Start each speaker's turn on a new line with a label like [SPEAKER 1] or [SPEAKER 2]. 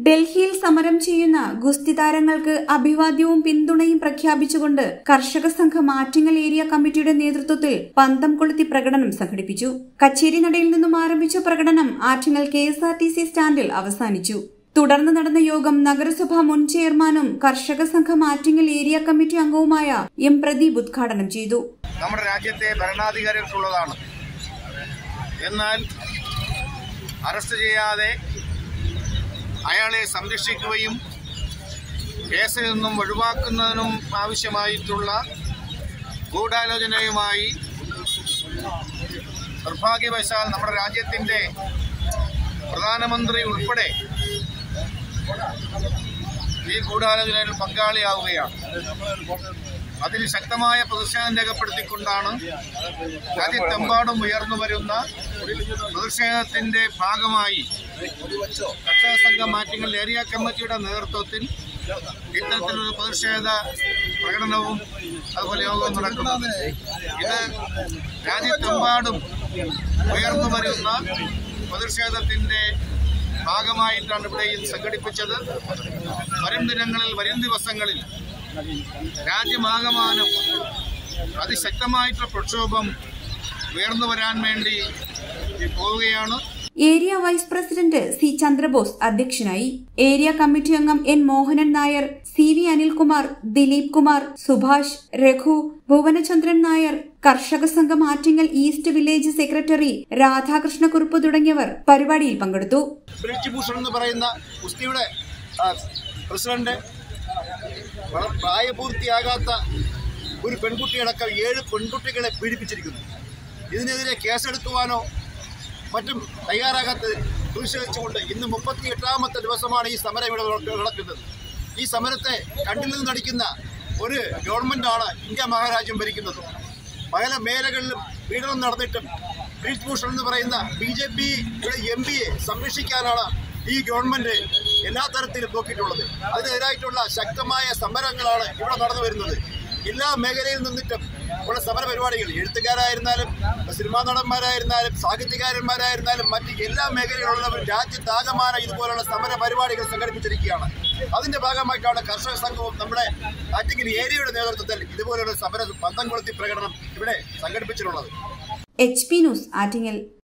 [SPEAKER 1] ഡൽഹിയിൽ സമരം ചെയ്യുന്ന ഗുസ്തി താരങ്ങൾക്ക് അഭിവാദ്യവും പിന്തുണയും പ്രഖ്യാപിച്ചുകൊണ്ട് കർഷക സംഘം ആറ്റിങ്ങൽ ഏരിയ കമ്മിറ്റിയുടെ നേതൃത്വത്തിൽ പന്തം കൊളുത്തി പ്രകടനം സംഘടിപ്പിച്ചു കച്ചേരി നടയിൽ നിന്നും ആരംഭിച്ച പ്രകടനം Attingal K S R T C സ്റ്റാൻഡിൽ അവസാനിച്ചു തുടർന്ന് നടന്ന യോഗം നഗരസഭാ മുൻ ചെയർമാനും കർഷക സംഘം ആറ്റിങ്ങൽ ഏരിയ കമ്മിറ്റി അംഗവുമായ എം പ്രദീപ് ഉദ്ഘാടനം ചെയ്തു
[SPEAKER 2] നമ്മുടെ രാജ്യത്തെ ഭരണാധികാരികൾക്കുള്ളതാണ് എന്നാൽ അറസ്റ്റ് ചെയ്യാതെ അയാളെ സംരക്ഷിക്കുകയും കേസിൽ നിന്നും ഒഴിവാക്കുന്നതിനും ആവശ്യമായിട്ടുള്ള ഗൂഢാലോചനയുമായി നിർഭാഗ്യവശാൽ നമ്മുടെ രാജ്യത്തിൻ്റെ പ്രധാനമന്ത്രി ഉൾപ്പെടെ ഈ ഗൂഢാലോചനയിൽ പങ്കാളിയാവുകയാണ് അതിൽ ശക്തമായ പ്രതിഷേധം രേഖപ്പെടുത്തിക്കൊണ്ടാണ് രാജ്യത്തെമ്പാടും ഉയർന്നു വരുന്ന പ്രതിഷേധത്തിന്റെ ഭാഗമായി കർഷക സംഘം മാറ്റിങ്ങൽ ഏരിയ കമ്മിറ്റിയുടെ നേതൃത്വത്തിൽ ഇത്തരത്തിലൊരു പ്രതിഷേധ പ്രകടനവും അതുപോലെ യോഗവും നടക്കുന്നത് ഇത് രാജ്യത്തെമ്പാടും ഉയർന്നു വരുന്ന പ്രതിഷേധത്തിന്റെ ഭാഗമായിട്ടാണ് ഇവിടെ ഇത് സംഘടിപ്പിച്ചത് വരും ദിനങ്ങളിൽ വരും ദിവസങ്ങളിൽ രാജ്യമാകമാനം അതിശക്തമായിട്ടുള്ള പ്രക്ഷോഭം ഉയർന്നു വരാൻ വേണ്ടി പോവുകയാണ്
[SPEAKER 1] area vice president C Chandrabose അധ്യക്ഷനായി ഏരിയ കമ്മിറ്റി അംഗം N Mohanan Nair C V Anilkumar Dileep Kumar Subhash Raghu Bhuvanachandran Nair കർഷക സംഘം Attingal east village secretary Radhakrishnakurup തുടങ്ങിയവർ പരിപാടിയിൽ പങ്കെടുത്തു
[SPEAKER 2] ബ്രിഡ്ജ് ഭൂഷൺ എന്ന് പറയുന്ന കുസ്തിയുടെ ആ, പ്രസിഡന്റ് വളരെ പ്രായപൂർത്തിയാകാത്ത ഒരു പെൺകുട്ടിയടക്കം ഏഴ് പെൺകുട്ടികളെ പീഡിപ്പിച്ചിരിക്കുന്നു ഇതിനെതിരെ കേസെടുക്കുവാനോ മറ്റും തയ്യാറാകാത്ത പ്രതിഷേധിച്ചുകൊണ്ട് ഇന്ന് മുപ്പത്തി എട്ടാമത്തെ ദിവസമാണ് ഈ സമരം ഇവിടെ നട- നടക്കുന്നത് ഈ സമരത്തെ കണ്ടിൽ നിന്ന് നടിക്കുന്ന ഒരു ഗവൺമെന്റാണ് ഇന്ത്യ മഹാരാജ്യം ഭരിക്കുന്നത് പല മേഖലകളിലും പീഡനം നടന്നിട്ടും ബ്രിജ് ഭൂഷൺ എന്ന് പറയുന്ന ബി ജെ പി എം പിയെ സംരക്ഷിക്കാനാണ് ഈ ഗവൺമെന്റ് എല്ലാ തരത്തിലും നോക്കിയിട്ടുള്ളത് അതിനെതിരായിട്ടുള്ള ശക്തമായ സമരങ്ങളാണ് ഇവിടെ നടന്നു വരുന്നത് എല്ലാ മേഖലയിൽ നിന്നിട്ടും ഉള്ള സമര പരിപാടികൾ എഴുത്തുകാരായിരുന്നാലും സിനിമാ നടന്മാരായിരുന്നാലും സാഹിത്യകാരന്മാരായിരുന്നാലും മറ്റ് എല്ലാ മേഖലയിലുള്ളവരും രാജ്യത്താകമാനം ഇതുപോലുള്ള സമര പരിപാടികൾ സംഘടിപ്പിച്ചിരിക്കുകയാണ് അതിന്റെ ഭാഗമായിട്ടാണ് കർഷക സംഘവും നമ്മുടെ ആറ്റിങ്ങൽ ഏരിയയുടെ നേതൃത്വത്തിൽ ഇതുപോലുള്ള സമര പന്തം കൊളുത്തി പ്രകടനം ഇവിടെ സംഘടിപ്പിച്ചിട്ടുള്ളത്
[SPEAKER 1] എച്ച് പി ന്യൂസ് ആറ്റിങ്ങൽ